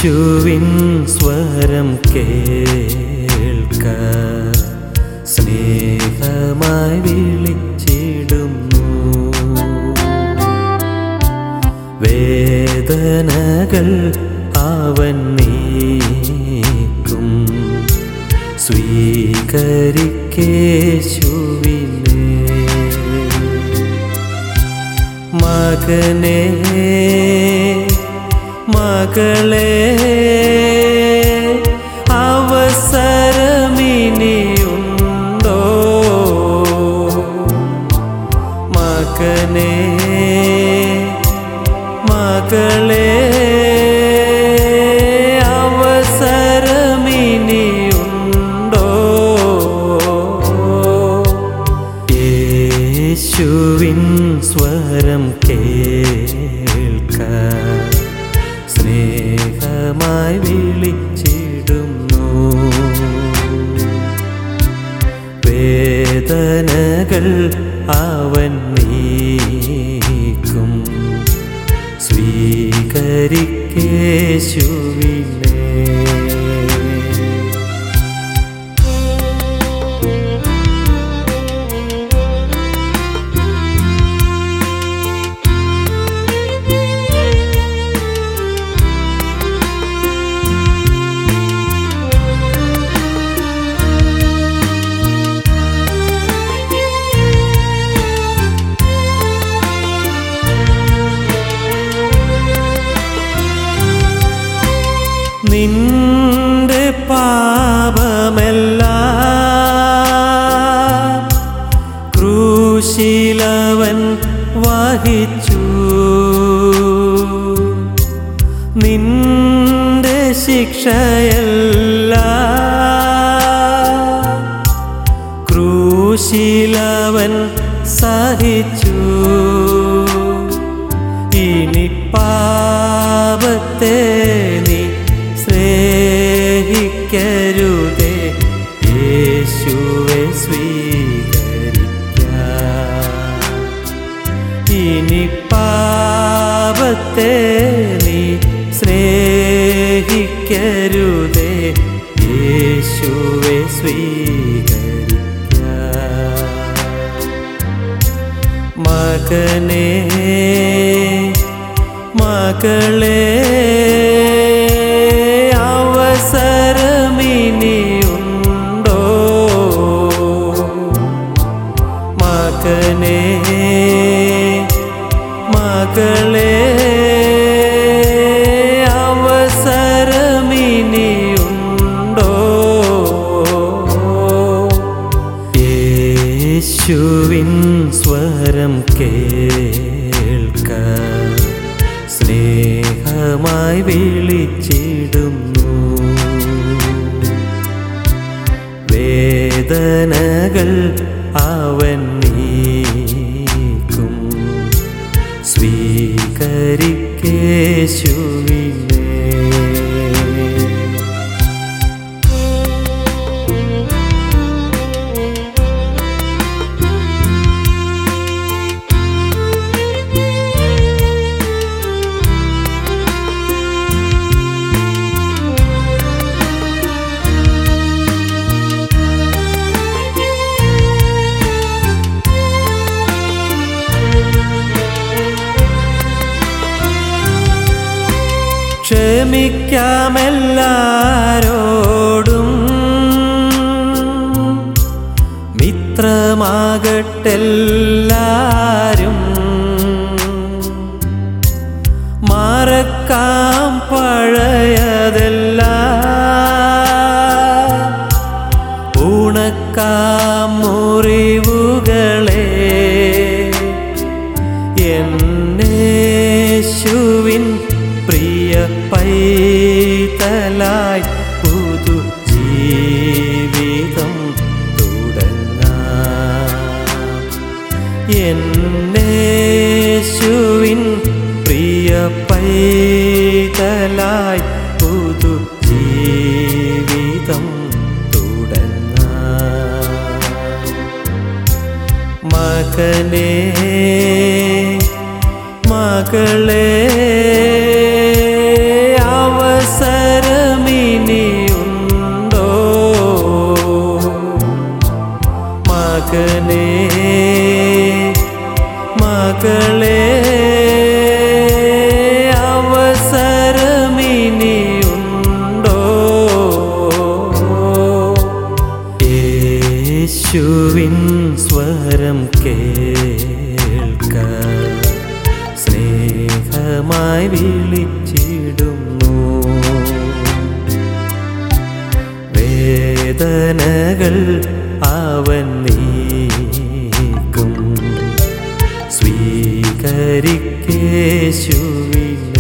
യേശുവിൻ സ്വരം കേൾക്ക സ്നേഹമായി വിളിച്ചിടുന്നു വേദനകൾ അവൻ നീക്കും സ്വീകരിക്കേശുവിനെ മകനെ മകളെ അവസരമിനിയുണ്ടോ മകനെ മകളെ അവസരമിനിയുണ്ടോ യേശുവിൻ സ്വരം കേൾക്ക സ്നേഹമായി വിളിച്ചിടുന്നു വേദനകൾ അവൻ നീക്കും സ്വീകരിക്കേശുവിനെ നിന്റെ പാപമെല്ലാം ക്രൂശിലവൻ വഹിച്ചു നിന്റെ ശിക്ഷയെല്ലാം ക്രൂശിലവൻ സഹിച്ചു ഇനി പാപത്തെ നീ സ്നേഹിക്കരുതേ യേശുവെ സ്വീകരിക്ക ഇനി പാപത്തെ നീ സ്നേഹിക്കരുതേ യേശുവെ സ്വീകരിക്ക മകനെ മകളെ അവസരമിനിയുണ്ടോ മകനെ മകളെ അവസരമിനിയുണ്ടോ യേശുവിൻ സ്വരം കേൾക്ക സ്നേഹമായി വിളിച്ചിടുന്നു വേദനകൾ അവൻ നീക്കും സ്വീകരിക്കേശുവിനെ ക്ഷമിക്കാമെല്ലാരോടും മിത്രമാകട്ടെല്ലാരും മറക്കാം പഴയതെല്ലാം ഉണക്കാം മുറിവുകളെ എന്നേശുവിൻ പ്രിയ പൈതലായി പുതു ജീവിതം തുടങ്ങാം എന്നേശുവിൻ പ്രിയ പൈതലായി പുതു ജീവിതം തുടങ്ങാം മകനെ മകളെ അവസര മക്കളെ അവസരമിനിയുണ്ടോ യേശുവിൻ സ്വരം കേൾക്ക സ്നേഹമായി വിളിച്ചിടുന്നു വേദനകൾ അവൻ നീക്കും സ്വീകരിക്കേശുവിൻ